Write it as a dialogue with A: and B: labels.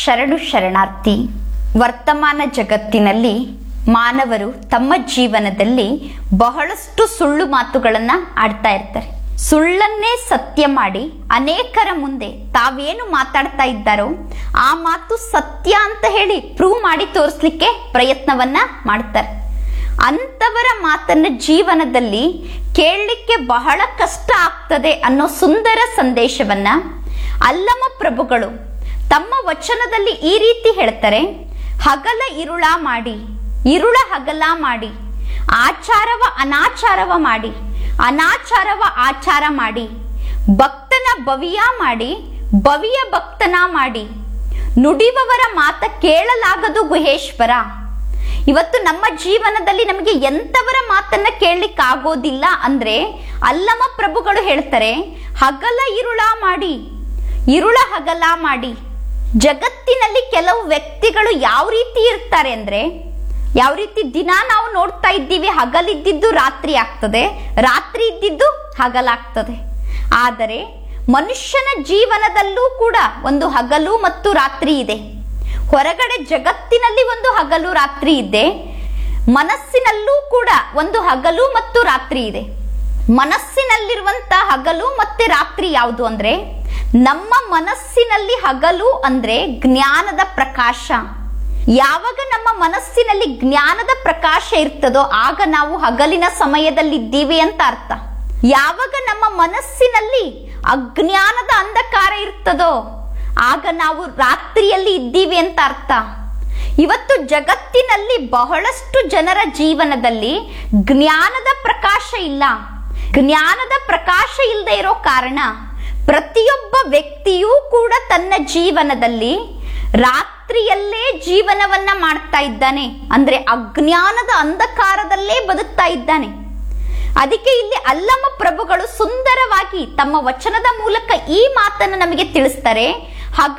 A: ಶರಣು ಶರಣಾರ್ಥಿ ವರ್ತಮಾನ ಜಗತ್ತಿನಲ್ಲಿ ಮಾನವರು ತಮ್ಮ ಜೀವನದಲ್ಲಿ ಬಹಳಷ್ಟು ಸುಳ್ಳು ಮಾತುಗಳನ್ನ ಆಡ್ತಾ ಇರ್ತಾರೆ ಸುಳ್ಳನ್ನೇ ಸತ್ಯ ಮಾಡಿ ಅನೇಕರ ಮುಂದೆ ತಾವೇನು ಮಾತಾಡ್ತಾ ಇದ್ದಾರೋ ಆ ಮಾತು ಸತ್ಯ ಅಂತ ಹೇಳಿ ಪ್ರೂವ್ ಮಾಡಿ ತೋರಿಸ್ಲಿಕ್ಕೆ ಪ್ರಯತ್ನವನ್ನ ಮಾಡ್ತಾರೆ ಅಂತವರ ಮಾತನ್ನ ಜೀವನದಲ್ಲಿ ಕೇಳಲಿಕ್ಕೆ ಬಹಳ ಕಷ್ಟ ಆಗ್ತದೆ ಅನ್ನೋ ಸುಂದರ ಸಂದೇಶವನ್ನ ಅಲ್ಲಮ ಪ್ರಭುಗಳು ತಮ್ಮ ವಚನದಲ್ಲಿ ಈ ರೀತಿ ಹೇಳ್ತಾರೆ ಹಗಲ ಇರುಳ ಮಾಡಿ ಇರುಳ ಹಗಲ ಮಾಡಿ ಆಚಾರವ ಅನಾಚಾರವ ಮಾಡಿ ಅನಾಚಾರವ ಆಚಾರ ಮಾಡಿ ಭಕ್ತನ ಬವಿಯ ಮಾಡಿ ಬವಿಯ ಭಕ್ತನ ಮಾಡಿ ನುಡಿಯುವವರ ಮಾತ ಕೇಳಲಾಗದು ಗುಹೇಶ್ವರ ಇವತ್ತು ನಮ್ಮ ಜೀವನದಲ್ಲಿ ನಮಗೆ ಎಂತವರ ಮಾತನ್ನ ಕೇಳಲಿಕ್ಕೆ ಆಗೋದಿಲ್ಲ ಅಂದ್ರೆ ಅಲ್ಲಮ ಪ್ರಭುಗಳು ಹೇಳ್ತಾರೆ ಹಗಲ ಇರುಳ ಮಾಡಿ ಇರುಳ ಹಗಲ ಮಾಡಿ ಜಗತ್ತಿನಲ್ಲಿ ಕೆಲವು ವ್ಯಕ್ತಿಗಳು ಯಾವ ರೀತಿ ಇರ್ತಾರೆ ಅಂದ್ರೆ ಯಾವ ರೀತಿ ದಿನ ನಾವು ನೋಡ್ತಾ ಇದ್ದೀವಿ ಹಗಲಿದ್ದಿದ್ದು ರಾತ್ರಿ ಆಗ್ತದೆ ರಾತ್ರಿ ಇದ್ದಿದ್ದು ಹಗಲಾಗ್ತದೆ ಆದರೆ ಮನುಷ್ಯನ ಜೀವನದಲ್ಲೂ ಕೂಡ ಒಂದು ಹಗಲು ಮತ್ತು ರಾತ್ರಿ ಇದೆ ಹೊರಗಡೆ ಜಗತ್ತಿನಲ್ಲಿ ಒಂದು ಹಗಲು ರಾತ್ರಿ ಇದೆ ಮನಸ್ಸಿನಲ್ಲೂ ಕೂಡ ಒಂದು ಹಗಲು ಮತ್ತು ರಾತ್ರಿ ಇದೆ ಮನಸ್ಸಿನಲ್ಲಿರುವಂತ ಹಗಲು ಮತ್ತೆ ರಾತ್ರಿ ಯಾವುದು ಅಂದ್ರೆ ನಮ್ಮ ಮನಸ್ಸಿನಲ್ಲಿ ಹಗಲು ಅಂದ್ರೆ ಜ್ಞಾನದ ಪ್ರಕಾಶ ಯಾವಾಗ ನಮ್ಮ ಮನಸ್ಸಿನಲ್ಲಿ ಜ್ಞಾನದ ಪ್ರಕಾಶ ಇರ್ತದೋ ಆಗ ನಾವು ಹಗಲಿನ ಸಮಯದಲ್ಲಿದ್ದೀವಿ ಅಂತ ಅರ್ಥ ಯಾವಾಗ ನಮ್ಮ ಮನಸ್ಸಿನಲ್ಲಿ ಅಜ್ಞಾನದ ಅಂಧಕಾರ ಇರ್ತದೋ ಆಗ ನಾವು ರಾತ್ರಿಯಲ್ಲಿ ಇದ್ದೀವಿ ಅಂತ ಅರ್ಥ ಇವತ್ತು ಜಗತ್ತಿನಲ್ಲಿ ಬಹಳಷ್ಟು ಜನರ ಜೀವನದಲ್ಲಿ ಜ್ಞಾನದ ಪ್ರಕಾಶ ಇಲ್ಲ ಜ್ಞಾನದ ಪ್ರಕಾಶ ಇಲ್ಲದೆ ಇರೋ ಕಾರಣ ಪ್ರತಿಯೊಬ್ಬ ವ್ಯಕ್ತಿಯೂ ಕೂಡ ತನ್ನ ಜೀವನದಲ್ಲಿ ರಾತ್ರಿಯಲ್ಲೇ ಜೀವನವನ್ನ ಮಾಡ್ತಾ ಇದ್ದಾನೆ ಅಂದ್ರೆ ಅಜ್ಞಾನದ ಅಂಧಕಾರದಲ್ಲೇ ಬದುಕ್ತಾ ಇದ್ದಾನೆ ಅದಕ್ಕೆ ಇಲ್ಲಿ ಅಲ್ಲಮ ಪ್ರಭುಗಳು ಸುಂದರವಾಗಿ ತಮ್ಮ ವಚನದ ಮೂಲಕ ಈ ಮಾತನ್ನು ನಮಗೆ ತಿಳಿಸ್ತಾರೆ ಹಗ